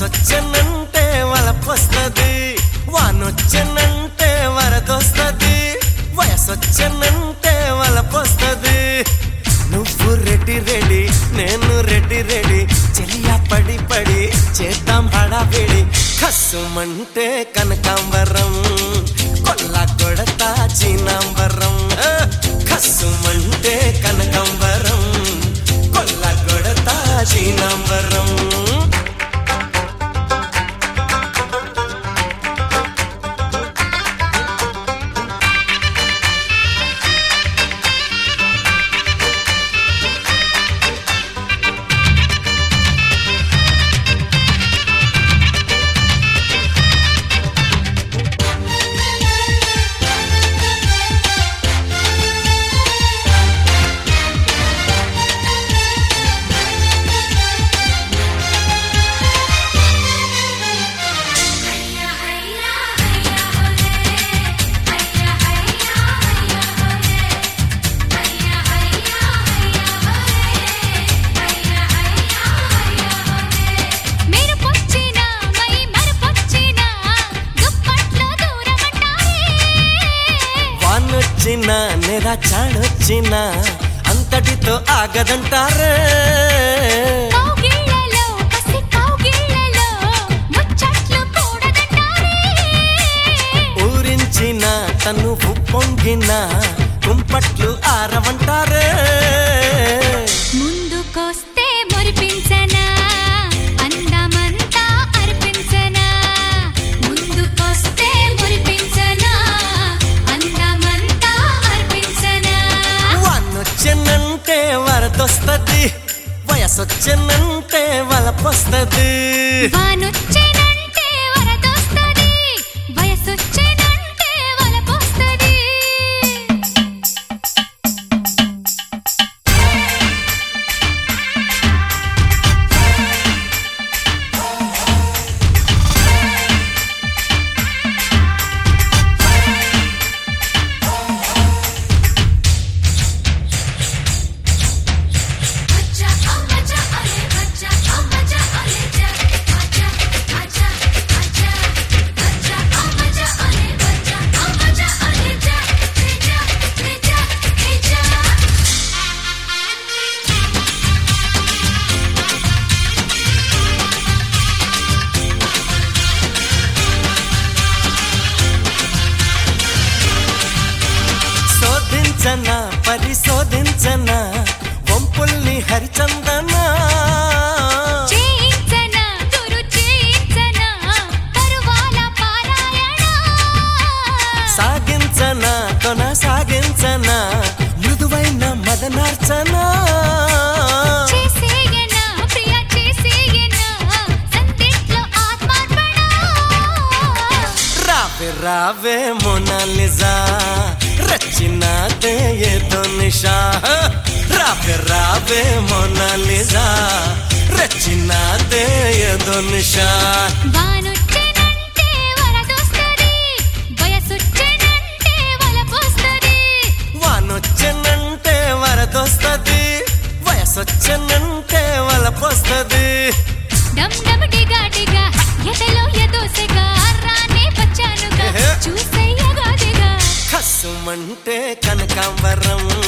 వయసొచ్చనంటే వలపొస్తది వానొచ్చనంటే వరదొస్తది వయసొచ్చనంటే వలపొస్తది నువ్వు రెడ్డి రెడీ నేను రెడ్డి రెడీ చెలియా పడి పడి చేద్దాం హడావిడి కస్సుమంటే కనకాంబరం కొల్ల కొడతా చీనాంబరం ఆ, కస్సుమంటే కనకాంబరం కొల్ల కొడతా చీనాంబరం హయ్యా హయ్యా హయ్యా హోలే హయ్యా హయ్యా హయ్యా హోలే హయ్యా హయ్యా హయ్యా హోలే హయ్యా హయ్యా హయ్యా హోలే మీరు పొచ్చినా మై మరు పొచ్చినా దుప్పట్లో దూరమంటారే వానొచ్చినా నెరా చాడొచ్చినా అంతటితో ఆగదంటారే కౌగిళ్ళలో పసి కౌగిళ్ళలో ముచ్చట్లు కూడదంటారే ఊరించిన తను పొంగిన కుంపట్లు ఆరవంటారే ముందుకొస్తే మురిపించనా అందమంతా అర్పించనా ముందుకొస్తే మురిపించనా అందమంతా అర్పించనా వానొచ్చనంటే వరదొస్తది వయసొచ్చనంటే వలపొస్తది వానొచ్చెనంటే వరదొస్తది వయసొచ్చెనంటే వలపొస్తది బచ్చా అమ్మచ్చా అలే బచ్చా అమ్మచ్చా అలే జా బచ్చా బచ్చా బచ్చా బచ్చా అమ్మచ్చా అలే బచ్చా అమ్మచ్చా అలే జా జా జా జా శోధించన పరిశోధించన వంపుల్ని హరిచందన చేయించనా గురు చేయించనా తరువాల పారాయణ సాగించన కొనసాగించన మృదువైన మదనార్చన చేసేయనా ప్రియ చేసేయనా సందిట్లో ఆత్మార్పణ రావే రావే మోనాలిజా రచినాదే ఏదో నిషా రావే రావే మోనాలిజా రచినాదే ఏదో నిషా వానొచ్చెనంటే వరదొస్తది వయసొచ్చెనంటే వలపొస్తది వానొచ్చనంటే వరదొస్తది వయసొచ్చనంటే వలపొస్తది డమ్ డమ్ డిగా డిగా ఎదలో ఎదోసెగా రానే వచ్చానుగా ఏహే. చూసయ్యగా దిగా కస్సుమంటే కనకాంబరం